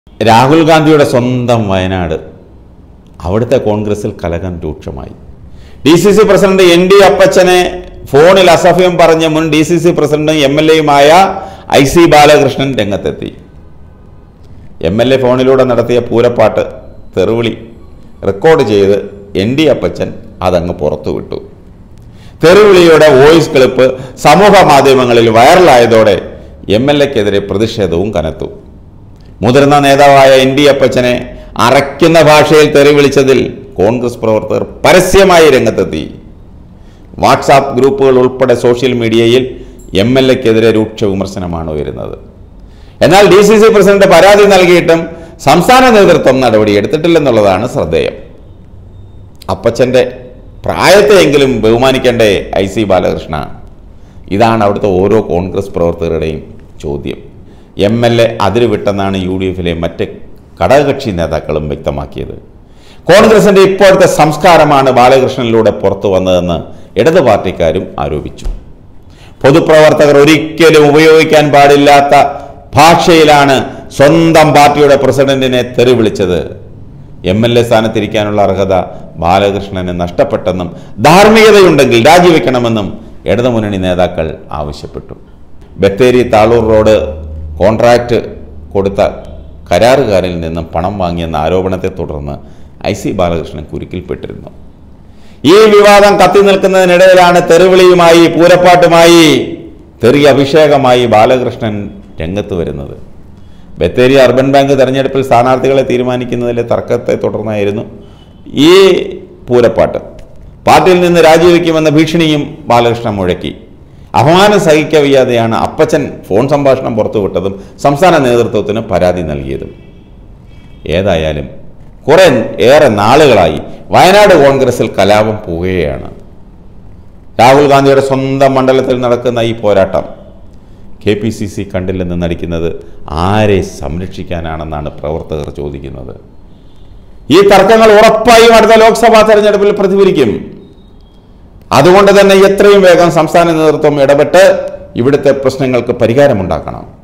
രാഹുൽ ഗാന്ധിയുടെ സ്വന്തം വയനാട് അവിടുത്തെ കോൺഗ്രസിൽ കലകം രൂക്ഷമായി D C C president N D അപ്പച്ചനെ ഫോണിൽ അസഭ്യം പറഞ്ഞ മുൻ ഡി സി സി പ്രസിഡന്റും എം എൽ എയുമായ ഐ സി ബാലകൃഷ്ണൻ രംഗത്തെത്തി എം എൽ എ ഫോണിലൂടെ നടത്തിയ പൂരപ്പാട്ട് തെറുവിളി റെക്കോർഡ് ചെയ്ത് എൻ ഡി അപ്പച്ചൻ അതങ്ങ് പുറത്തുവിട്ടു തെറിവിളിയുടെ വോയിസ് ക്ലിപ്പ് സമൂഹ മാധ്യമങ്ങളിൽ വൈറലായതോടെ എം എൽ എക്കെതിരെ പ്രതിഷേധവും കനത്തു മുതിർന്ന നേതാവായ എൻ ഡി അപ്പച്ചനെ അറയ്ക്കുന്ന ഭാഷയിൽ തെറി വിളിച്ചതിൽ കോൺഗ്രസ് പ്രവർത്തകർ പരസ്യമായി രംഗത്തെത്തി വാട്സാപ്പ് ഗ്രൂപ്പുകൾ ഉൾപ്പെടെ സോഷ്യൽ മീഡിയയിൽ എം എൽ എക്കെതിരെ രൂക്ഷ വിമർശനമാണ് ഉയരുന്നത് എന്നാൽ ഡി സി സി പ്രസിഡന്റ് പരാതി നൽകിയിട്ടും സംസ്ഥാന നേതൃത്വം നടപടി എടുത്തിട്ടില്ലെന്നുള്ളതാണ് ശ്രദ്ധേയം അപ്പച്ചൻ്റെ പ്രായത്തെയെങ്കിലും ബഹുമാനിക്കേണ്ടേ ഐ സി ബാലകൃഷ്ണ ഇതാണ് അവിടുത്തെ ഓരോ കോൺഗ്രസ് പ്രവർത്തകരുടെയും ചോദ്യം എം എൽ എ അതിരുവിട്ടെന്നാണ് യു ഡി എഫിലെ മറ്റ് ഘടകകക്ഷി നേതാക്കളും വ്യക്തമാക്കിയത് കോൺഗ്രസിന്റെ ഇപ്പോഴത്തെ സംസ്കാരമാണ് ബാലകൃഷ്ണനിലൂടെ പുറത്തു വന്നതെന്ന് ഇടതു പാർട്ടിക്കാരും ആരോപിച്ചു പൊതുപ്രവർത്തകർ ഒരിക്കലും ഉപയോഗിക്കാൻ പാടില്ലാത്ത ഭാഷയിലാണ് സ്വന്തം പാർട്ടിയുടെ പ്രസിഡന്റിനെ തെറി വിളിച്ചത് എം എൽ എ സ്ഥാനത്തിരിക്കാനുള്ള അർഹത ബാലകൃഷ്ണന് നഷ്ടപ്പെട്ടെന്നും ധാർമ്മികതയുണ്ടെങ്കിൽ രാജിവെക്കണമെന്നും ഇടതുമുന്നണി നേതാക്കൾ ആവശ്യപ്പെട്ടു ബത്തേരി താളൂർ റോഡ് കോൺട്രാക്റ്റ് കൊടുത്ത കരാറുകാരിൽ നിന്നും പണം വാങ്ങിയെന്ന ആരോപണത്തെ തുടർന്ന് ഐ സി ബാലകൃഷ്ണൻ കുരുക്കിൽപ്പെട്ടിരുന്നു ഈ വിവാദം കത്തി നിൽക്കുന്നതിനിടയിലാണ് തെറിവിളിയുമായി പൂരപ്പാട്ടുമായി തെറി അഭിഷേകമായി ബാലകൃഷ്ണൻ രംഗത്ത് വരുന്നത് ബത്തേരി അർബൻ ബാങ്ക് തെരഞ്ഞെടുപ്പിൽ സ്ഥാനാർത്ഥികളെ തീരുമാനിക്കുന്നതിലെ തർക്കത്തെ തുടർന്നായിരുന്നു ഈ പൂരപ്പാട്ട് പാർട്ടിയിൽ നിന്ന് രാജിവെക്കുമെന്ന ഭീഷണിയും ബാലകൃഷ്ണൻ മുഴക്കി അപമാനം സഹിക്കവയ്യാതെയാണ് അപ്പച്ചൻ ഫോൺ സംഭാഷണം പുറത്തുവിട്ടതും സംസ്ഥാന നേതൃത്വത്തിന് പരാതി നൽകിയതും ഏതായാലും കുറെ ഏറെ നാളുകളായി വയനാട് കോൺഗ്രസിൽ കലാപം പോവുകയാണ് രാഹുൽ ഗാന്ധിയുടെ സ്വന്തം മണ്ഡലത്തിൽ നടക്കുന്ന ഈ പോരാട്ടം കെ പി സി സി കണ്ടില്ലെന്ന് നടിക്കുന്നത് ആരെ സംരക്ഷിക്കാനാണെന്നാണ് പ്രവർത്തകർ ചോദിക്കുന്നത് ഈ തർക്കങ്ങൾ ഉറപ്പായും അടുത്ത ലോക്സഭാ തെരഞ്ഞെടുപ്പിൽ പ്രതിഫലിക്കും അതുകൊണ്ട് തന്നെ എത്രയും വേഗം സംസ്ഥാന നേതൃത്വം ഇടപെട്ട് ഇവിടുത്തെ പ്രശ്നങ്ങൾക്ക് പരിഹാരമുണ്ടാക്കണം